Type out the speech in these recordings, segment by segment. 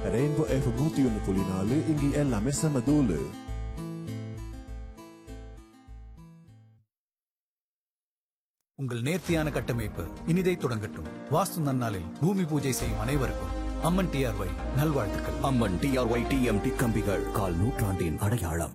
Rainbow F நூத்தி ஒன்று புள்ளி நாலு இங்கே எல்லாமே செம தூளு உங்கள் நேர்த்தியான கட்டமைப்பு இனிதை தொடங்கட்டும் வாஸ்து நன்னாளில் பூமி பூஜை செய்யும் அனைவருக்கும் அம்மன் டிஆர்ஒய் நல்வாழ்த்துக்கள் அம்மன் டிஆர்ஒய் டிஎம்டி கம்பிகள் கால் நூற்றாண்டின் அடையாளம்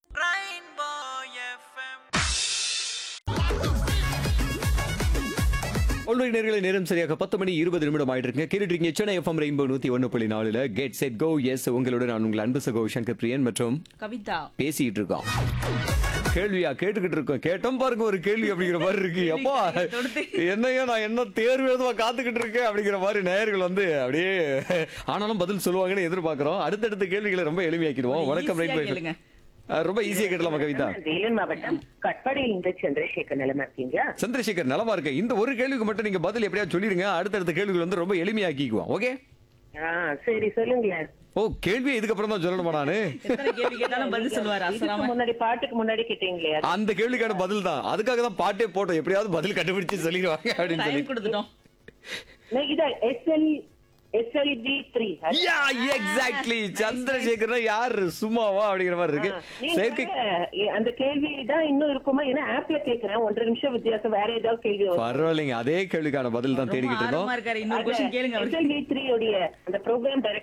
ஒன்றை நேர்களை நேரம் சரியாக பத்து மணி இருபது நிமிடம் ஆயிட்டு இருக்குங்க கேட்டுருக்கீங்க சென்னை எஃப்எம் ரெயின்போ நூத்தி ஒன்று புள்ளி நாலுல கெட் செட் கோ எஸ் உங்களோட நான் உங்கள் அன்பு சகோ சங்கர் பிரியன் மற்றும் கவிதா பேசிட்டு இருக்கோம் கேள்வியா கேட்டுக்கிட்டு இருக்கோம் கேட்டோம் பாருங்க ஒரு கேள்வி அப்படிங்கிற மாதிரி இருக்கு அப்பா என்னையா நான் என்ன தேர்வு எழுதுவா காத்துக்கிட்டு இருக்கேன் அப்படிங்கிற மாதிரி நேயர்கள் வந்து அப்படியே ஆனாலும் பதில் சொல்லுவாங்கன்னு எதிர்பார்க்கிறோம் அடுத்தடுத்த கேள்விகளை ரொம்ப எளிமையாக்கிடுவோம் வணக்கம் ஈஸியா ரைட் கேளுங்க. ரொம்ப ஈஸியா கேட்டலாமா கவிதா வேலூர் மாவட்டம் கட்பாடியில் இருந்து சந்திரசேகர் நிலைமை இருக்கீங்க சந்திரசேகர் நலமா இருக்கேன் இந்த ஒரு கேள்விக்கு மட்டும் நீங்க பதில் எப்படியா சொல்லிருங்க அடுத்தடுத்த கேள்விகள் வந்து ரொம்ப எளிமையாக்கிக்குவோம் ஓகே ஆ சரி சொல்லுங்களேன் ஓ கேள்வி இதுக்கப்புறம் தான் சொல்லணுமா நானு எத்தனை கேள்வி கேட்டாலும் பதில் சொல்லுவாரு இதுக்கு அசராம முன்னாடி பாட்டுக்கு முன்னாடி கேட்டீங்களே அது அந்த கேள்விக்கான பதில் தான் அதுக்காக தான் பாட்டே போட்டோம் எப்படியாவது பதில் கண்டுபிடிச்சு சொல்லிடுவாங்க அப்படின்னு சொல்லி டைம் கொடுத்துட்டோம் நான் இதான் SL SLP three yeah exactly சந்திரசேகர்னா யாரு சும்மாவா அப்படிங்கிற மாதிரி இருக்கு செயற்கை அந்த கேள்வி தான் இன்னும் இருக்குமா ஏன்னா ஆப்ல கேக்குறேன் ஒன்றரை நிமிஷம் வித்தியாசம் வேற ஏதாவது கேள்வி வரும் பரவாயில்லைங்க அதே கேள்விக்கான பதில் தான் ரொம்ப தேடிக்கிட்டு ஆர்வமா இருந்தோம் இருக்காரு இன்னொரு கொஸ்டின் கேளுங்க அவருக்கு எஸ்எல்பி த்ரீ உடைய அந்த ப்ரோக்ராம் டைரக்டர்